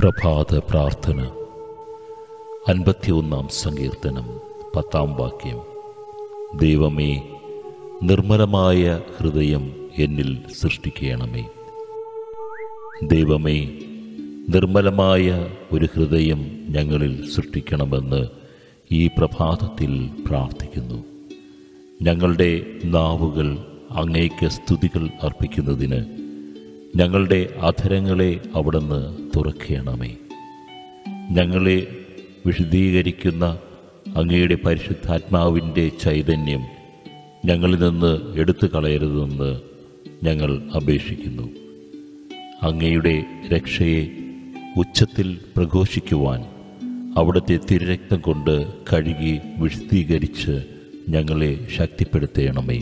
പ്രഭാത പ്രാർത്ഥന അൻപത്തിയൊന്നാം സങ്കീർത്തനം പത്താം വാക്യം ദൈവമേ നിർമ്മലമായ ഹൃദയം എന്നിൽ സൃഷ്ടിക്കണമേ ദൈവമേ നിർമ്മലമായ ഒരു ഹൃദയം ഞങ്ങളിൽ സൃഷ്ടിക്കണമെന്ന് ഈ പ്രഭാതത്തിൽ പ്രാർത്ഥിക്കുന്നു ഞങ്ങളുടെ നാവുകൾ അങ്ങേക്ക് സ്തുതികൾ അർപ്പിക്കുന്നതിന് ഞങ്ങളുടെ അധരങ്ങളെ അവിടുന്ന് തുറക്കണമേ ഞങ്ങളെ വിശദീകരിക്കുന്ന അങ്ങയുടെ പരിശുദ്ധാത്മാവിൻ്റെ ചൈതന്യം ഞങ്ങളിൽ നിന്ന് എടുത്തു കളയരുതെന്ന് ഞങ്ങൾ അപേക്ഷിക്കുന്നു അങ്ങയുടെ രക്ഷയെ ഉച്ചത്തിൽ പ്രഘോഷിക്കുവാൻ അവിടുത്തെ തിരുരക്തം കൊണ്ട് കഴുകി വിശദീകരിച്ച് ഞങ്ങളെ ശക്തിപ്പെടുത്തണമേ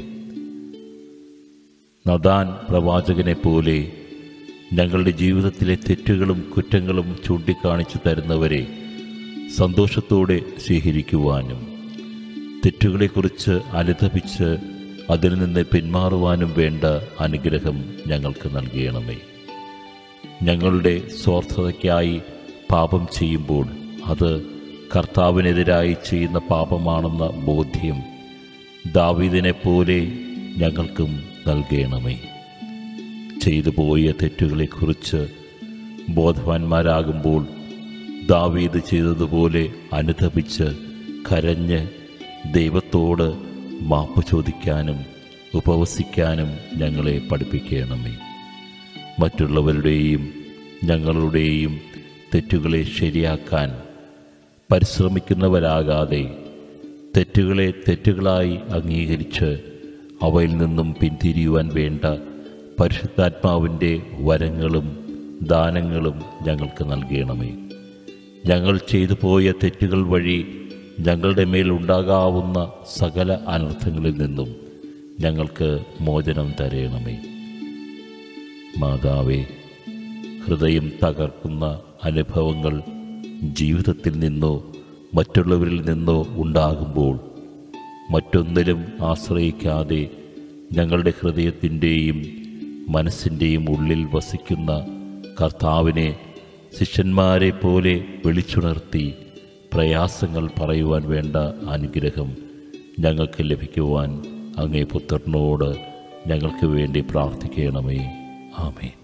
നദാൻ പ്രവാചകനെ പോലെ ഞങ്ങളുടെ ജീവിതത്തിലെ തെറ്റുകളും കുറ്റങ്ങളും ചൂണ്ടിക്കാണിച്ചു തരുന്നവരെ സന്തോഷത്തോടെ സ്വീകരിക്കുവാനും തെറ്റുകളെക്കുറിച്ച് അനുതപിച്ച് അതിൽ നിന്ന് പിന്മാറുവാനും വേണ്ട അനുഗ്രഹം ഞങ്ങൾക്ക് നൽകണമേ ഞങ്ങളുടെ സ്വാർത്ഥതയ്ക്കായി പാപം ചെയ്യുമ്പോൾ അത് കർത്താവിനെതിരായി ചെയ്യുന്ന പാപമാണെന്ന ബോധ്യം ദാവീദിനെ പോലെ ഞങ്ങൾക്കും നൽകണമേ ചെയ്തു പോയ തെറ്റുകളെക്കുറിച്ച് ബോധവാന്മാരാകുമ്പോൾ ദാവീദ് ചെയ്തതുപോലെ അനുതപിച്ച് കരഞ്ഞ് ദൈവത്തോട് മാപ്പ് ചോദിക്കാനും ഉപവസിക്കാനും ഞങ്ങളെ പഠിപ്പിക്കണമേ മറ്റുള്ളവരുടെയും ഞങ്ങളുടെയും തെറ്റുകളെ ശരിയാക്കാൻ പരിശ്രമിക്കുന്നവരാകാതെ തെറ്റുകളെ തെറ്റുകളായി അംഗീകരിച്ച് അവയിൽ നിന്നും പിന്തിരിയുവാൻ വേണ്ട പരിശുദ്ധാത്മാവിൻ്റെ വരങ്ങളും ദാനങ്ങളും ഞങ്ങൾക്ക് നൽകണമേ ഞങ്ങൾ ചെയ്തു പോയ തെറ്റുകൾ വഴി ഞങ്ങളുടെ മേൽ ഉണ്ടാകാവുന്ന സകല അനർത്ഥങ്ങളിൽ നിന്നും ഞങ്ങൾക്ക് മോചനം തരയണമേ മാതാവേ ഹൃദയം തകർക്കുന്ന അനുഭവങ്ങൾ ജീവിതത്തിൽ നിന്നോ മറ്റുള്ളവരിൽ നിന്നോ ഉണ്ടാകുമ്പോൾ മറ്റൊന്നിലും ആശ്രയിക്കാതെ ഞങ്ങളുടെ ഹൃദയത്തിൻ്റെയും മനസ്സിൻ്റെയും ഉള്ളിൽ വസിക്കുന്ന കർത്താവിനെ ശിഷ്യന്മാരെ പോലെ വിളിച്ചുണർത്തി പ്രയാസങ്ങൾ പറയുവാൻ വേണ്ട അനുഗ്രഹം ഞങ്ങൾക്ക് ലഭിക്കുവാൻ അങ്ങേ പുത്രനോട് ഞങ്ങൾക്ക് വേണ്ടി പ്രാർത്ഥിക്കണമേ ആമേൻ